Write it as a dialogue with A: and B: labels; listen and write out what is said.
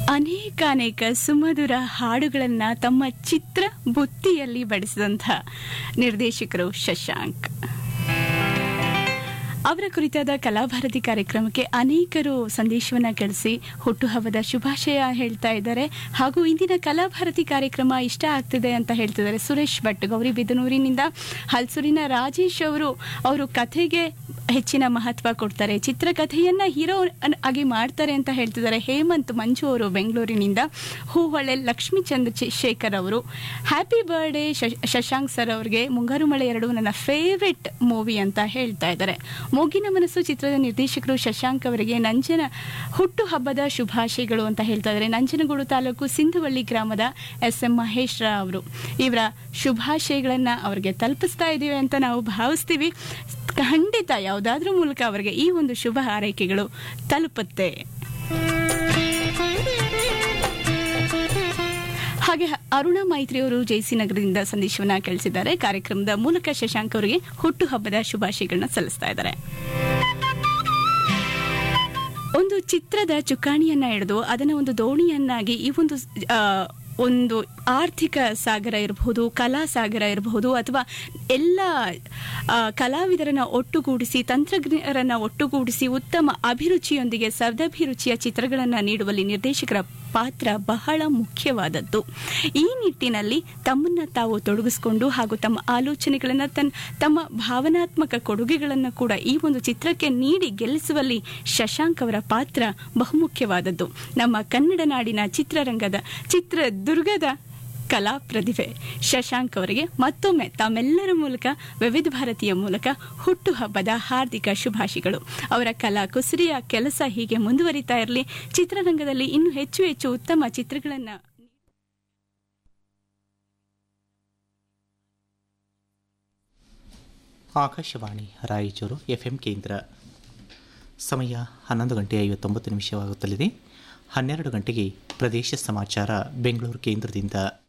A: ಅನೇಕ ಅನೇಕ ಸುಮಧುರ ಹಾಡುಗಳನ್ನ ತಮ್ಮ ಚಿತ್ರ ಬುತ್ತಿಯಲ್ಲಿ ಬಡಿಸಿದಂಥ ನಿರ್ದೇಶಕರು ಶಶಾಂಕ್ ಅವರ ಕುರಿತಾದ ಕಲಾಭಾರತಿ ಕಾರ್ಯಕ್ರಮಕ್ಕೆ ಅನೇಕರು ಸಂದೇಶವನ್ನ ಕಳಿಸಿ ಹುಟ್ಟುಹಬ್ಬದ ಶುಭಾಶಯ ಹೇಳ್ತಾ ಇದ್ದಾರೆ ಹಾಗೂ ಇಂದಿನ ಕಲಾಭಾರತಿ ಕಾರ್ಯಕ್ರಮ ಇಷ್ಟ ಆಗ್ತಿದೆ ಅಂತ ಹೇಳ್ತಿದ್ದಾರೆ ಸುರೇಶ್ ಭಟ್ ಗೌರಿಬಿದನೂರಿನಿಂದ ಹಲ್ಸೂರಿನ ರಾಜೇಶ್ ಅವರು ಅವರು ಕಥೆಗೆ ಹೆಚ್ಚಿನ ಮಹತ್ವ ಕೊಡ್ತಾರೆ ಚಿತ್ರಕಥೆಯನ್ನ ಹೀರೋ ಆಗಿ ಮಾಡ್ತಾರೆ ಅಂತ ಹೇಳ್ತಿದ್ದಾರೆ ಹೇಮಂತ್ ಮಂಜು ಅವರು ಬೆಂಗಳೂರಿನಿಂದ ಹೂಹೊಳೆ ಲಕ್ಷ್ಮೀ ಚಂದ್ರಶೇಖರ್ ಅವರು ಹ್ಯಾಪಿ ಬರ್ಡೇ ಶಶಾಂಕ್ ಸರ್ ಅವರಿಗೆ ಮುಂಗಾರು ಮಳೆ ಎರಡು ನನ್ನ ಫೇವ್ರೆಟ್ ಮೂವಿ ಅಂತ ಹೇಳ್ತಾ ಇದ್ದಾರೆ ಮೊಗ್ಗಿನ ಮನಸ್ಸು ಚಿತ್ರದ ನಿರ್ದೇಶಕರು ಶಶಾಂಕ್ ಅವರಿಗೆ ನಂಜನ ಹುಟ್ಟು ಹಬ್ಬದ ಶುಭಾಶಯಗಳು ಅಂತ ಹೇಳ್ತಾ ಇದ್ದಾರೆ ನಂಜನಗೂಡು ತಾಲೂಕು ಸಿಂಧುವಳ್ಳಿ ಗ್ರಾಮದ ಎಸ್ ಎಂ ಮಹೇಶ್ ರಾವ್ ಅವರು ಇವರ ಶುಭಾಶಯಗಳನ್ನ ಅವರಿಗೆ ತಲುಪಿಸ್ತಾ ಇದ್ದೀವಿ ಅಂತ ನಾವು ಭಾವಿಸ್ತೀವಿ ಖಂಡಿತ ಯಾವುದಾದ್ರೂ ಮೂಲಕ ಅವರಿಗೆ ಈ ಒಂದು ಶುಭ ಹಾರೈಕೆಗಳು ತಲುಪುತ್ತೆ ಹಾಗೆ ಅರುಣಾ ಮೈತ್ರಿ ಅವರು ಜೈಸಿ ನಗರದಿಂದ ಸಂದೇಶವನ್ನ ಕಳಿಸಿದ್ದಾರೆ ಕಾರ್ಯಕ್ರಮದ ಮೂಲಕ ಶಶಾಂಕ್ ಅವರಿಗೆ ಹುಟ್ಟುಹಬ್ಬದ ಶುಭಾಶಯಗಳನ್ನ ಸಲ್ಲಿಸ್ತಾ ಇದ್ದಾರೆ ಒಂದು ಚಿತ್ರದ ಚುಕ್ಕಾಣಿಯನ್ನ ಹಿಡಿದು ಅದನ್ನ ಒಂದು ದೋಣಿಯನ್ನಾಗಿ ಈ ಒಂದು ಆ, ಒಂದು ಆರ್ಥಿಕ ಸಾಗರ ಇರಬಹುದು ಕಲಾ ಸಾಗರ ಇರಬಹುದು ಅಥವಾ ಎಲ್ಲ ಆ, ಕಲಾವಿದರನ್ನ ಒಟ್ಟುಗೂಡಿಸಿ ತಂತ್ರಜ್ಞರನ್ನ ಒಟ್ಟುಗೂಡಿಸಿ ಉತ್ತಮ ಅಭಿರುಚಿಯೊಂದಿಗೆ ಸದಭಿರುಚಿಯ ಚಿತ್ರಗಳನ್ನ ನೀಡುವಲ್ಲಿ ನಿರ್ದೇಶಕರ ಪಾತ್ರ ಬಹಳ ಮುಖ್ಯವಾದದ್ದು ಈ ನಿಟ್ಟಿನಲ್ಲಿ ತಮ್ಮನ್ನ ತಾವು ತೊಡಗಿಸಿಕೊಂಡು ಹಾಗೂ ತಮ್ಮ ಆಲೋಚನೆಗಳನ್ನ ತನ್ನ ತಮ್ಮ ಭಾವನಾತ್ಮಕ ಕೊಡುಗೆಗಳನ್ನು ಕೂಡ ಈ ಒಂದು ಚಿತ್ರಕ್ಕೆ ನೀಡಿ ಗೆಲ್ಲಿಸುವಲ್ಲಿ ಶಶಾಂಕ್ ಅವರ ಪಾತ್ರ ಬಹುಮುಖ್ಯವಾದದ್ದು ನಮ್ಮ ಕನ್ನಡ ನಾಡಿನ ಚಿತ್ರರಂಗದ ಚಿತ್ರದುರ್ಗದ ಕಲಾ ಪ್ರತಿಭೆ ಶಶಾಂಕ್ ಅವರಿಗೆ ಮತ್ತೊಮ್ಮೆ ತಮ್ಮೆಲ್ಲರ ಮೂಲಕ ವಿವಿಧ ಭಾರತೀಯ ಮೂಲಕ ಹುಟ್ಟುಹಬ್ಬದ ಹಾರ್ದಿಕ ಶುಭಾಶಯಗಳು ಅವರ ಕಲಾ ಕುಸರಿಯ ಕೆಲಸ ಹೀಗೆ ಮುಂದುವರಿತಾ ಇರಲಿ ಚಿತ್ರರಂಗದಲ್ಲಿ ಇನ್ನೂ ಹೆಚ್ಚು ಹೆಚ್ಚು ಉತ್ತಮ ಚಿತ್ರಗಳನ್ನು
B: ಆಕಾಶವಾಣಿ ರಾಯಚೂರು ಎಫ್ ಎಂ ಕೇಂದ್ರ ಸಮಯ ಹನ್ನೊಂದು ಗಂಟೆ ಐವತ್ತೊಂಬತ್ತು ನಿಮಿಷವಾಗುತ್ತಲಿದೆ ಹನ್ನೆರಡು ಗಂಟೆಗೆ ಪ್ರದೇಶ ಸಮಾಚಾರ ಬೆಂಗಳೂರು ಕೇಂದ್ರದಿಂದ